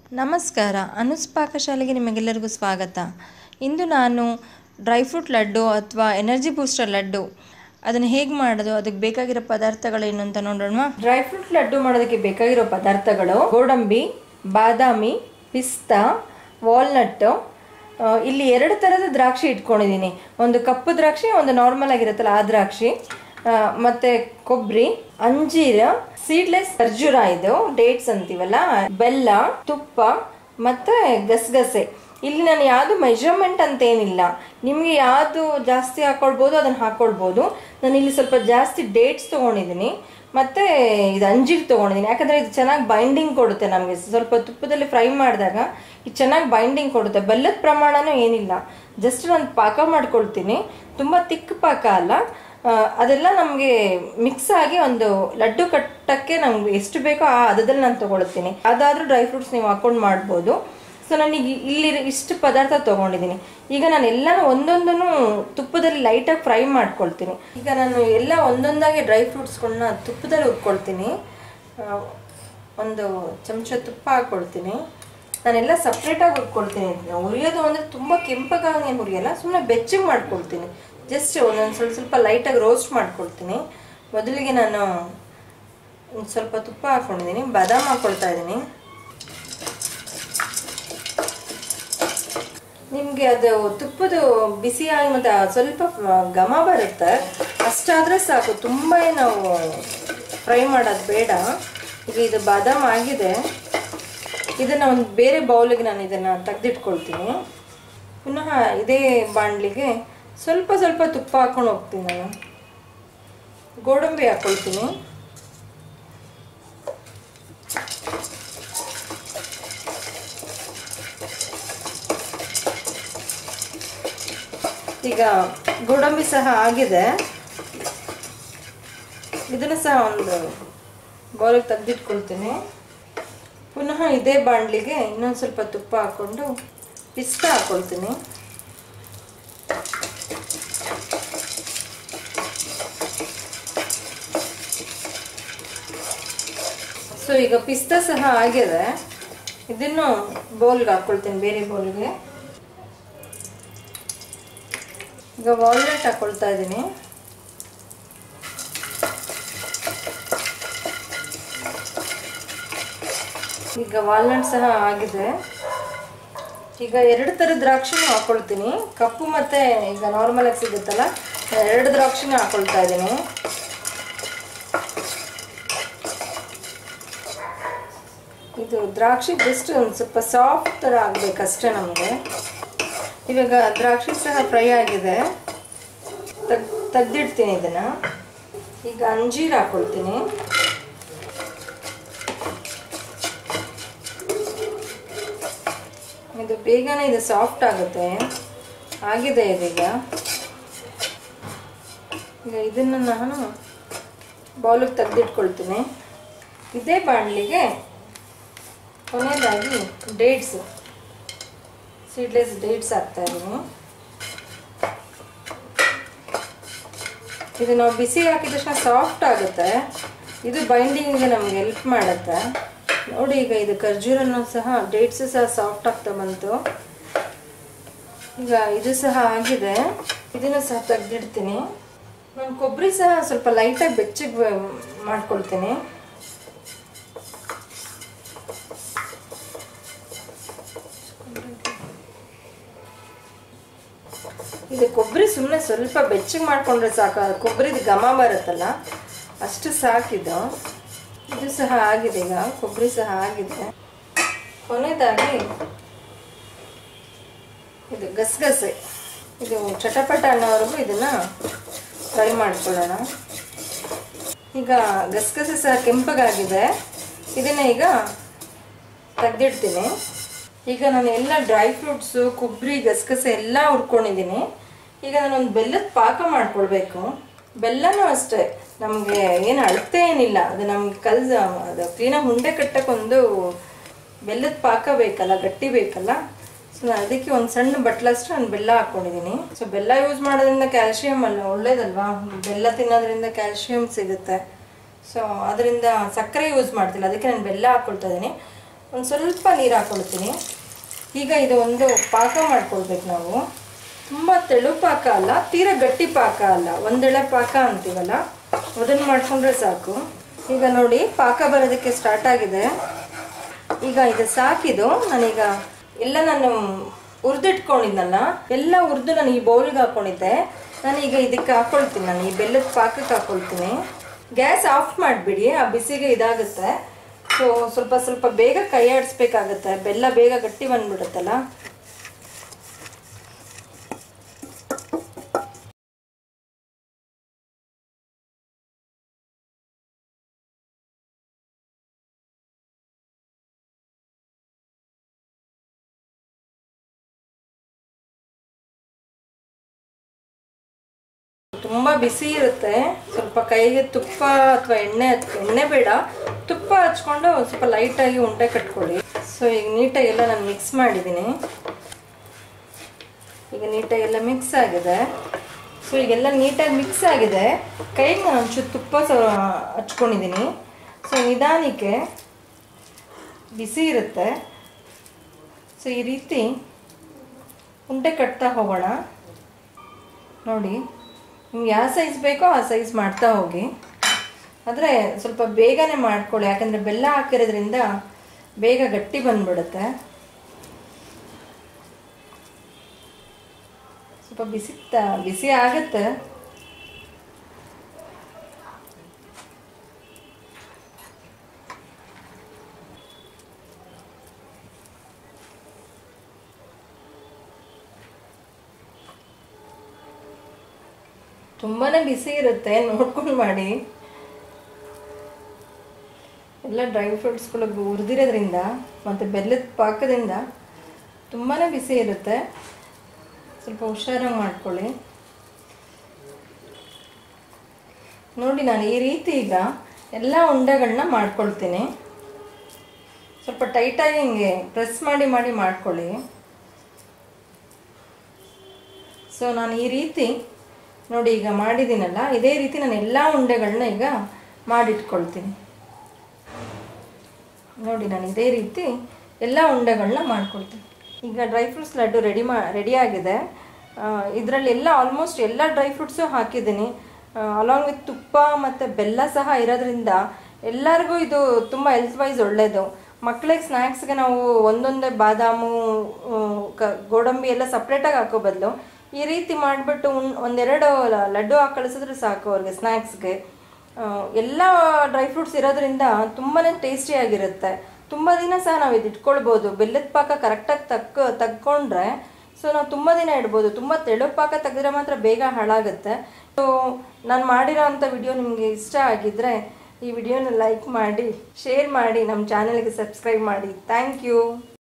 ನಮಸ್ಕಾರ ಅನುಸ್ ಪಾಕಶಾಲೆಗೆ ನಿಮಗೆಲ್ಲರಿಗೂ ಸ್ವಾಗತ ಇಂದು ನಾನು ಡ್ರೈ ಫ್ರೂಟ್ ಲಡ್ಡು ಅಥವಾ ಎನರ್ಜಿ ಬೂಸ್ಟರ್ ಲಡ್ಡು ಅದನ್ನು ಹೇಗೆ ಮಾಡೋದು ಅದಕ್ಕೆ ಬೇಕಾಗಿರೋ ಪದಾರ್ಥಗಳೇನು ಅಂತ ನೋಡೋಣ ಡ್ರೈ ಫ್ರೂಟ್ ಲಡ್ಡು ಮಾಡೋದಕ್ಕೆ ಬೇಕಾಗಿರೋ ಪದಾರ್ಥಗಳು ಗೋಡಂಬಿ ಬಾದಾಮಿ ಪಿಸ್ತಾ ವಾಲ್ನಟ್ಟು ಆ, ಇಲ್ಲಿ ಎರಡು ಥರದ ದ್ರಾಕ್ಷಿ ಇಟ್ಕೊಂಡಿದ್ದೀನಿ ಒಂದು ಕಪ್ಪು ದ್ರಾಕ್ಷಿ ಒಂದು ನಾರ್ಮಲ್ ಆಗಿರುತ್ತಲ್ಲ ಆ ದ್ರಾಕ್ಷಿ ಆ, ಮತ್ತೆ ಕೊಬ್ಬರಿ ಅಂಜೀರ ಸೀಡ್ಲೆಸ್ ಖರ್ಜೂರ ಇದು ಡೇಟ್ಸ್ ಅಂತೀವಲ್ಲ ಬೆಲ್ಲ ತುಪ್ಪ ಮತ್ತೆ ಗಸಗಸೆ ಇಲ್ಲಿ ನಾನು ಯಾವುದು ಮೆಜರ್ಮೆಂಟ್ ಅಂತ ಏನಿಲ್ಲ ನಿಮಗೆ ಯಾವುದು ಜಾಸ್ತಿ ಹಾಕೊಳ್ಬೋದು ಅದನ್ನು ಹಾಕೊಳ್ಬೋದು ನಾನು ಇಲ್ಲಿ ಸ್ವಲ್ಪ ಜಾಸ್ತಿ ಡೇಟ್ಸ್ ತೊಗೊಂಡಿದ್ದೀನಿ ಮತ್ತೆ ಇದು ಅಂಜೀರ್ ತೊಗೊಂಡಿದ್ದೀನಿ ಯಾಕಂದರೆ ಇದು ಚೆನ್ನಾಗಿ ಬೈಂಡಿಂಗ್ ಕೊಡುತ್ತೆ ನಮಗೆ ಸ್ವಲ್ಪ ತುಪ್ಪದಲ್ಲಿ ಫ್ರೈ ಮಾಡಿದಾಗ ಇದು ಚೆನ್ನಾಗಿ ಬೈಂಡಿಂಗ್ ಕೊಡುತ್ತೆ ಬೆಲ್ಲದ ಪ್ರಮಾಣನೂ ಏನಿಲ್ಲ ಜಸ್ಟ್ ನಾನು ಪಾಕ ಮಾಡ್ಕೊಳ್ತೀನಿ ತುಂಬ ತಿಕ್ಕ ಪಾಕ ಅಲ್ಲ ಆ, ಅದೆಲ್ಲ ನಮಗೆ ಮಿಕ್ಸ್ ಆಗಿ ಒಂದು ಲಡ್ಡು ಕಟ್ಟಕ್ಕೆ ನಮ್ಗೆ ಎಷ್ಟು ಬೇಕೋ ಆ ಹದದಲ್ಲಿ ನಾನು ತಗೊಳ್ತೀನಿ ಅದಾದ್ರೂ ಡ್ರೈ ಫ್ರೂಟ್ಸ್ ನೀವು ಹಾಕೊಂಡು ಮಾಡ್ಬೋದು ಸೊ ನನಗೆ ಇಲ್ಲಿ ಇಷ್ಟು ಪದಾರ್ಥ ತೊಗೊಂಡಿದ್ದೀನಿ ಈಗ ನಾನು ಎಲ್ಲನೂ ಒಂದೊಂದನ್ನು ತುಪ್ಪದಲ್ಲಿ ಲೈಟಾಗಿ ಫ್ರೈ ಮಾಡ್ಕೊಳ್ತೀನಿ ಈಗ ನಾನು ಎಲ್ಲ ಒಂದೊಂದಾಗಿ ಡ್ರೈ ಫ್ರೂಟ್ಸ್ಗಳನ್ನ ತುಪ್ಪದಲ್ಲಿ ಹುರ್ಕೊಳ್ತೀನಿ ಆ, ಒಂದು ಚಮಚ ತುಪ್ಪ ಹಾಕ್ಕೊಳ್ತೀನಿ ನಾನೆಲ್ಲ ಸಪ್ರೇಟಾಗಿ ಹುರ್ಕೊಳ್ತೀನಿ ಹುರಿಯೋದು ಅಂದರೆ ತುಂಬ ಕೆಂಪಗಾಗಿ ಹುರಿಯಲ್ಲ ಸುಮ್ಮನೆ ಬೆಚ್ಚಗೆ ಮಾಡ್ಕೊಳ್ತೀನಿ ಜಸ್ಟ್ ಒಂದೊಂದು ಸ್ವಲ್ಪ ಸ್ವಲ್ಪ ಲೈಟಾಗಿ ರೋಸ್ಟ್ ಮಾಡ್ಕೊಳ್ತೀನಿ ಮೊದಲಿಗೆ ನಾನು ಒಂದು ಸ್ವಲ್ಪ ತುಪ್ಪ ಹಾಕ್ಕೊಂಡಿದ್ದೀನಿ ಬಾದಾಮ್ ಹಾಕ್ಕೊಳ್ತಾ ಇದ್ದೀನಿ ನಿಮಗೆ ಅದು ತುಪ್ಪದ ಬಿಸಿಯಾಗಿ ಮತ್ತು ಸ್ವಲ್ಪ ಘಮ ಬರುತ್ತೆ ಅಷ್ಟಾದರೆ ಸಾಕು ತುಂಬ ನಾವು ಫ್ರೈ ಮಾಡೋದು ಬೇಡ ಈಗ ಇದು ಬಾದಾಮ್ ಆಗಿದೆ ಇದನ್ನು ಒಂದು ಬೇರೆ ಬೌಲಿಗೆ ನಾನು ಇದನ್ನು ತೆಗೆದಿಟ್ಕೊಳ್ತೀನಿ ಪುನಃ ಇದೇ ಬಾಣಲಿಗೆ ಸ್ವಲ್ಪ ಸ್ವಲ್ಪ ತುಪ್ಪ ಹಾಕೊಂಡು ಹೋಗ್ತೀನಿ ನಾನು ಗೋಡಂಬಿ ಹಾಕ್ಕೊಳ್ತೀನಿ ಈಗ ಗೋಡಂಬಿ ಸಹ ಆಗಿದೆ ಇದನ್ನು ಸಹ ಒಂದು ಬೌಲಿಗೆ ತೆಗೆದಿಟ್ಕೊಳ್ತೀನಿ ಪುನಃ ಇದೇ ಬಾಣಲಿಗೆ ಇನ್ನೊಂದು ಸ್ವಲ್ಪ ತುಪ್ಪ ಹಾಕ್ಕೊಂಡು ಪಿಸ್ತಾ ಹಾಕ್ಕೊಳ್ತೀನಿ ಸೊ ಈಗ ಪಿಸ್ತಾ ಸಹ ಆಗಿದೆ ಇದನ್ನು ಬೌಲ್ಗೆ ಹಾಕ್ಕೊಳ್ತೀನಿ ಬೇರೆ ಬೌಲ್ಗೆ ಈಗ ವಾಲ್ನಟ್ ಹಾಕ್ಕೊಳ್ತಾ ಇದ್ದೀನಿ ಈಗ ವಾಲ್ನಟ್ ಸಹ ಆಗಿದೆ ಈಗ ಎರಡು ಥರ ದ್ರಾಕ್ಷಿನೂ ಹಾಕ್ಕೊಳ್ತೀನಿ ಕಪ್ಪು ಮತ್ತು ಈಗ ನಾರ್ಮಲ್ ಆಗಿ ಸಿಗುತ್ತಲ್ಲ ಎರಡು ದ್ರಾಕ್ಷಿನೂ ಹಾಕ್ಕೊಳ್ತಾ ಇದ್ದೀನಿ ಇದು ದ್ರಾಕ್ಷಿ ಜಸ್ಟ್ ಒಂದು ಸ್ವಲ್ಪ ಸಾಫ್ಟ್ ಥರ ಆಗಬೇಕಷ್ಟೇ ನಮಗೆ ಇವಾಗ ದ್ರಾಕ್ಷಿ ಸಹ ಫ್ರೈ ಆಗಿದೆ ತೆಗ್ ತೆಗ್ದಿಡ್ತೀನಿ ಇದನ್ನು ಈಗ ಅಂಜೀರ್ ಹಾಕ್ಕೊಳ್ತೀನಿ ಇದು ಬೇಗನೆ ಇದು ಸಾಫ್ಟ್ ಆಗುತ್ತೆ ಆಗಿದೆ ಇದೀಗ ಈಗ ಇದನ್ನು ನಾನು ಬೌಲಿಗೆ ತೆಗೆದಿಟ್ಕೊಳ್ತೀನಿ ಇದೇ ಬಾಣಲಿಗೆ ಕೊನೆಯದಾಗಿ ಡೇಟ್ಸ್ ಸೀಡ್ಲೆಸ್ ಡೇಟ್ಸ್ ಹಾಕ್ತಾ ಇದ್ದೀನಿ ಇದು ನಾವು ಬಿಸಿ ಹಾಕಿದ ತಕ್ಷಣ ಸಾಫ್ಟ್ ಆಗುತ್ತೆ ಇದು ಬೈಂಡಿಂಗಿಗೆ ನಮ್ಗೆ ಹೆಲ್ಪ್ ಮಾಡುತ್ತೆ ನೋಡಿ ಈಗ ಇದು ಖರ್ಜೂರನ್ನು ಸಹ ಡೇಟ್ಸು ಸಹ ಸಾಫ್ಟ್ ಆಗ್ತಾ ಬಂತು ಈಗ ಇದು ಸಹ ಆಗಿದೆ ಇದನ್ನು ಸಹ ತೆಗೆದಿಡ್ತೀನಿ ನಾನು ಕೊಬ್ಬರಿ ಸಹ ಸ್ವಲ್ಪ ಲೈಟಾಗಿ ಬೆಚ್ಚಗೆ ಮಾಡ್ಕೊಳ್ತೀನಿ ಇದು ಕೊಬ್ಬರಿ ಸುಮ್ಮನೆ ಸ್ವಲ್ಪ ಬೆಚ್ಚಗೆ ಮಾಡ್ಕೊಂಡ್ರೆ ಸಾಕು ಅದು ಕೊಬ್ಬರಿದು ಘಮ ಬರುತ್ತಲ್ಲ ಅಷ್ಟು ಸಾಕಿದು ಇದು ಸಹ ಆಗಿದೆ ಈಗ ಕೊಬ್ಬರಿ ಸಹ ಆಗಿದೆ ಕೊನೆಯದಾಗಿ ಇದು ಗಸಗಸೆ ಇದು ಚಟಪಟ ಅನ್ನೋವರೆಗೂ ಇದನ್ನು ಫ್ರೈ ಮಾಡ್ಕೊಳ್ಳೋಣ ಈಗ ಗಸಗಸೆ ಸಹ ಕೆಂಪಗಾಗಿದೆ ಇದನ್ನು ಈಗ ತೆಗ್ದಿಡ್ತೀನಿ ಈಗ ನಾನು ಎಲ್ಲ ಡ್ರೈ ಫ್ರೂಟ್ಸು ಕೊಬ್ಬರಿ ಗಸಗಸೆ ಎಲ್ಲ ಹುರ್ಕೊಂಡಿದ್ದೀನಿ ಈಗ ನಾನೊಂದು ಬೆಲ್ಲದ ಪಾಕ ಮಾಡ್ಕೊಳ್ಬೇಕು ಬೆಲ್ಲನೂ ಅಷ್ಟೇ ನಮಗೆ ಏನು ಅಳತೆ ಏನಿಲ್ಲ ಅದು ನಮ್ಗೆ ಕಲ್ಸ ಅದು ಕ್ಲೀನಾಗಿ ಉಂಡೆ ಕಟ್ಟಕ್ಕೊಂದು ಬೆಲ್ಲದ ಪಾಕ ಬೇಕಲ್ಲ ಗಟ್ಟಿ ಬೇಕಲ್ಲ ಸೊ ನಾನು ಅದಕ್ಕೆ ಒಂದು ಸಣ್ಣ ಬಟ್ಲಷ್ಟು ನಾನು ಬೆಲ್ಲ ಹಾಕ್ಕೊಂಡಿದ್ದೀನಿ ಸೊ ಬೆಲ್ಲ ಯೂಸ್ ಮಾಡೋದ್ರಿಂದ ಕ್ಯಾಲ್ಶಿಯಮ್ ಅಲ್ಲ ಒಳ್ಳೇದಲ್ವಾ ಬೆಲ್ಲ ತಿನ್ನೋದ್ರಿಂದ ಕ್ಯಾಲ್ಶಿಯಮ್ ಸಿಗುತ್ತೆ ಸೊ ಅದರಿಂದ ಸಕ್ಕರೆ ಯೂಸ್ ಮಾಡ್ತಿಲ್ಲ ಅದಕ್ಕೆ ನಾನು ಬೆಲ್ಲ ಹಾಕ್ಕೊಳ್ತಾ ಇದ್ದೀನಿ ಒಂದು ಸ್ವಲ್ಪ ನೀರು ಹಾಕ್ಕೊಳ್ತೀನಿ ಈಗ ಇದು ಒಂದು ಪಾಕ ಮಾಡ್ಕೊಳ್ಬೇಕು ನಾವು ತುಂಬ ತೆಳು ಪಾಕ ಅಲ್ಲ ತೀರಾ ಗಟ್ಟಿ ಪಾಕ ಅಲ್ಲ ಒಂದೆಳೆ ಪಾಕ ಅಂತೀವಲ್ಲ ಅದನ್ನು ಮಾಡಿಕೊಂಡ್ರೆ ಸಾಕು ಈಗ ನೋಡಿ ಪಾಕ ಬರೋದಕ್ಕೆ ಸ್ಟಾರ್ಟ್ ಆಗಿದೆ ಈಗ ಇದು ಸಾಕಿದು ನಾನೀಗ ಎಲ್ಲ ನಾನು ಹುರಿದಿಟ್ಕೊಂಡಿದ್ನಲ್ಲ ಎಲ್ಲ ಹುರಿದು ನಾನು ಈ ಬೌಲ್ಗೆ ಹಾಕ್ಕೊಂಡಿದ್ದೆ ನಾನೀಗ ಇದಕ್ಕೆ ಹಾಕ್ಕೊಳ್ತೀನಿ ನಾನು ಈ ಬೆಲ್ಲದ ಪಾಕಕ್ಕೆ ಹಾಕ್ಕೊಳ್ತೀನಿ ಗ್ಯಾಸ್ ಆಫ್ ಮಾಡಿಬಿಡಿ ಆ ಬಿಸಿಗೆ ಇದಾಗುತ್ತೆ ಸೊ ಸ್ವಲ್ಪ ಸ್ವಲ್ಪ ಬೇಗ ಕೈ ಆಡಿಸ್ಬೇಕಾಗತ್ತೆ ಬೆಲ್ಲ ಬೇಗ ಗಟ್ಟಿ ಬಂದ್ಬಿಡುತ್ತಲ್ಲ ತುಂಬ ಬಿಸಿ ಇರುತ್ತೆ ಸ್ವಲ್ಪ ಕೈಗೆ ತುಪ್ಪ ಅಥವಾ ಎಣ್ಣೆ ಹಚ್ ಎಣ್ಣೆ ಬೇಡ ತುಪ್ಪ ಹಚ್ಕೊಂಡು ಒಂದು ಸ್ವಲ್ಪ ಲೈಟಾಗಿ ಉಂಡೆ ಕಟ್ಕೊಳ್ಳಿ ಸೊ ಈಗ ನೀಟಾಗಿ ಎಲ್ಲ ನಾನು ಮಿಕ್ಸ್ ಮಾಡಿದ್ದೀನಿ ಈಗ ನೀಟಾಗಿ ಎಲ್ಲ ಮಿಕ್ಸ್ ಆಗಿದೆ ಸೊ ಈಗೆಲ್ಲ ನೀಟಾಗಿ ಮಿಕ್ಸ್ ಆಗಿದೆ ಕೈಗೆ ನಾನು ಒಂಚೂರು ತುಪ್ಪ ಸ ಹಚ್ಕೊಂಡಿದ್ದೀನಿ ಸೊ ನಿಧಾನಕ್ಕೆ ಬಿಸಿ ಇರುತ್ತೆ ಸೊ ಈ ರೀತಿ ಉಂಡೆ ಕಟ್ತಾ ಹೋಗೋಣ ನೋಡಿ ನಿಮ್ಗೆ ಯಾವ ಸೈಜ್ ಬೇಕೋ ಆ ಸೈಜ್ ಮಾಡ್ತಾ ಹೋಗಿ ಆದರೆ ಸ್ವಲ್ಪ ಬೇಗನೆ ಮಾಡ್ಕೊಳ್ಳಿ ಯಾಕಂದರೆ ಬೆಲ್ಲ ಹಾಕಿರೋದ್ರಿಂದ ಬೇಗ ಗಟ್ಟಿ ಬಂದ್ಬಿಡುತ್ತೆ ಸ್ವಲ್ಪ ಬಿಸಿ ತ ಬಿಸಿ ಆಗುತ್ತೆ ತುಂಬಾ ಬಿಸಿ ಇರುತ್ತೆ ನೋಡ್ಕೊಂಡು ಮಾಡಿ ಎಲ್ಲ ಡ್ರೈ ಫ್ರೂಟ್ಸ್ಗಳು ಹುರಿದಿರೋದ್ರಿಂದ ಮತ್ತು ಬೆಲ್ಲದ ಪಾಕದಿಂದ ತುಂಬಾ ಬಿಸಿ ಇರುತ್ತೆ ಸ್ವಲ್ಪ ಹುಷಾರಾಗಿ ಮಾಡ್ಕೊಳ್ಳಿ ನೋಡಿ ನಾನು ಈ ರೀತಿ ಈಗ ಎಲ್ಲ ಉಂಡೆಗಳನ್ನ ಮಾಡ್ಕೊಳ್ತೀನಿ ಸ್ವಲ್ಪ ಟೈಟಾಗಿ ಹಿಂಗೆ ಪ್ರೆಸ್ ಮಾಡಿ ಮಾಡಿ ಮಾಡ್ಕೊಳ್ಳಿ ಸೊ ನಾನು ಈ ರೀತಿ ನೋಡಿ ಈಗ ಮಾಡಿದ್ದೀನಲ್ಲ ಇದೇ ರೀತಿ ನಾನು ಎಲ್ಲ ಉಂಡೆಗಳನ್ನ ಈಗ ಮಾಡಿಟ್ಕೊಳ್ತೀನಿ ನೋಡಿ ನಾನು ಇದೇ ರೀತಿ ಎಲ್ಲ ಉಂಡೆಗಳನ್ನ ಮಾಡ್ಕೊಳ್ತೀನಿ ಈಗ ಡ್ರೈ ಫ್ರೂಟ್ಸ್ ಲಡ್ಡು ರೆಡಿ ಮಾ ರೆಡಿ ಆಗಿದೆ ಇದರಲ್ಲಿ ಎಲ್ಲ ಆಲ್ಮೋಸ್ಟ್ ಎಲ್ಲ ಡ್ರೈ ಫ್ರೂಟ್ಸು ಹಾಕಿದ್ದೀನಿ ಅಲಾಂಗ್ ವಿತ್ ತುಪ್ಪ ಮತ್ತು ಬೆಲ್ಲ ಸಹ ಇರೋದ್ರಿಂದ ಎಲ್ಲರಿಗೂ ಇದು ತುಂಬ ಹೆಲ್ತ್ ವೈಸ್ ಒಳ್ಳೆಯದು ಮಕ್ಕಳಿಗೆ ಸ್ನ್ಯಾಕ್ಸ್ಗೆ ನಾವು ಒಂದೊಂದೇ ಬಾದಾಮು ಆ, ಕ ಗೋಡಂಬಿ ಎಲ್ಲ ಸಪ್ರೇಟಾಗಿ ಹಾಕೋ ಬದಲು ಈ ರೀತಿ ಮಾಡಿಬಿಟ್ಟು ಉಣ್ ಒಂದೆರಡು ಲ- ಲಡ್ಡು ಹಾಕಿ ಕಳಿಸಿದ್ರೆ ಸಾಕು ಅವ್ರಿಗೆ ಸ್ನ್ಯಾಕ್ಸ್ಗೆ ಎಲ್ಲ ಡ್ರೈ ಫ್ರೂಟ್ಸ್ ಇರೋದ್ರಿಂದ ತುಂಬಾ ಟೇಸ್ಟಿಯಾಗಿರುತ್ತೆ ತುಂಬ ದಿನ ಸಹ ನಾವು ಇದು ಇಟ್ಕೊಳ್ಬೋದು ಬೆಲ್ಲದ ಪಾಕ ಕರೆಕ್ಟಾಗಿ ತಕ್ಕ ತಕ್ಕೊಂಡ್ರೆ ಸೊ ನಾವು ತುಂಬ ದಿನ ಇಡ್ಬೋದು ತುಂಬ ತೆಳು ಪಾಕ ತೆಗೆದ್ರೆ ಮಾತ್ರ ಬೇಗ ಹಾಳಾಗುತ್ತೆ ಸೊ ನಾನು ಮಾಡಿರೋ ಅಂಥ ವಿಡಿಯೋ ನಿಮಗೆ ಇಷ್ಟ ಆಗಿದ್ದರೆ ಈ ವಿಡಿಯೋನ ಲೈಕ್ ಮಾಡಿ ಶೇರ್ ಮಾಡಿ ನಮ್ಮ ಚಾನಲ್ಗೆ ಸಬ್ಸ್ಕ್ರೈಬ್ ಮಾಡಿ ಥ್ಯಾಂಕ್ ಯು